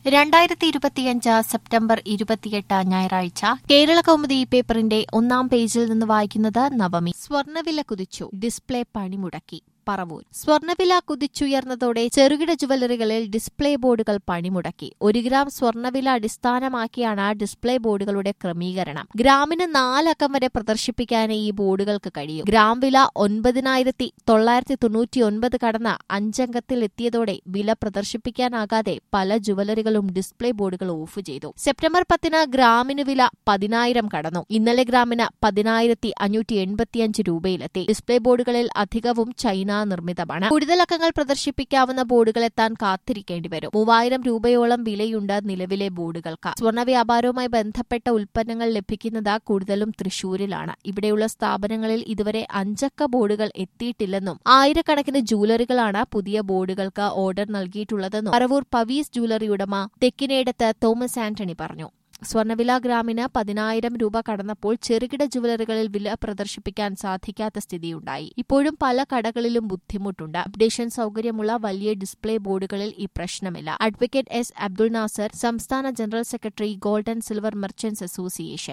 രണ്ടായിരത്തി ഇരുപത്തിയഞ്ച് സെപ്റ്റംബർ ഇരുപത്തിയെട്ട് ഞായറാഴ്ച കേരള കൗമുദി പേപ്പറിന്റെ ഒന്നാം പേജിൽ നിന്ന് വായിക്കുന്നത് നവമി സ്വർണ്ണവില കുതിച്ചു ഡിസ്പ്ലേ പണിമുടക്കി പറവൂർ സ്വർണ്ണവില കുതിച്ചുയർന്നതോടെ ചെറുകിട ജുവലറികളിൽ ഡിസ്പ്ലേ ബോർഡുകൾ പണിമുടക്കി ഒരു ഗ്രാം സ്വർണ്ണവില അടിസ്ഥാനമാക്കിയാണ് ഡിസ്പ്ലേ ബോർഡുകളുടെ ക്രമീകരണം ഗ്രാമിന് നാലക്കം വരെ പ്രദർശിപ്പിക്കാൻ ഈ ബോർഡുകൾക്ക് കഴിയും ഗ്രാം വില ഒൻപതിനായിരത്തി തൊള്ളായിരത്തി തൊണ്ണൂറ്റിയൊൻപത് കടന്ന് അഞ്ചംഗത്തിൽ എത്തിയതോടെ വില പ്രദർശിപ്പിക്കാനാകാതെ പല ജുവലറികളും ഡിസ്പ്ലേ ബോർഡുകൾ ഓഫ് ചെയ്തു സെപ്റ്റംബർ പത്തിന് ഗ്രാമിന് വില പതിനായിരം കടന്നു ഇന്നലെ ഗ്രാമിന് പതിനായിരത്തി അഞ്ഞൂറ്റി എൺപത്തിയഞ്ച് രൂപയിലെത്തി ഡിസ്പ്ലേ ബോർഡുകളിൽ അധികവും ചൈന നിർമ്മിതമാണ് കൂടുതൽ അക്കങ്ങൾ പ്രദർശിപ്പിക്കാവുന്ന ബോർഡുകൾ എത്താൻ കാത്തിരിക്കേണ്ടി വരും മൂവായിരം രൂപയോളം വിലയുണ്ട് നിലവിലെ ബോർഡുകൾക്ക് സ്വർണ്ണ വ്യാപാരവുമായി ബന്ധപ്പെട്ട ഉൽപ്പന്നങ്ങൾ ലഭിക്കുന്നത് കൂടുതലും തൃശൂരിലാണ് ഇവിടെയുള്ള സ്ഥാപനങ്ങളിൽ ഇതുവരെ അഞ്ചക്ക ബോർഡുകൾ എത്തിയിട്ടില്ലെന്നും ആയിരക്കണക്കിന് ജൂവലറികളാണ് പുതിയ ബോർഡുകൾക്ക് ഓർഡർ നൽകിയിട്ടുള്ളതെന്നും പറവൂർ പവീസ് ജൂവലറി ഉടമ തെക്കിനേടത്ത് തോമസ് ആന്റണി പറഞ്ഞു സ്വർണ്ണവില ഗ്രാമിന് പതിനായിരം രൂപ കടന്നപ്പോൾ ചെറുകിട ജുവലറികളിൽ വില പ്രദർശിപ്പിക്കാൻ സാധിക്കാത്ത സ്ഥിതിയുണ്ടായി ഇപ്പോഴും പല കടകളിലും ബുദ്ധിമുട്ടുണ്ട് അപ്ഡേഷൻ സൗകര്യമുള്ള വലിയ ഡിസ്പ്ലേ ബോർഡുകളിൽ ഈ പ്രശ്നമില്ല അഡ്വക്കേറ്റ് എസ് അബ്ദുൾ നാസർ സംസ്ഥാന general secretary gold and silver merchants association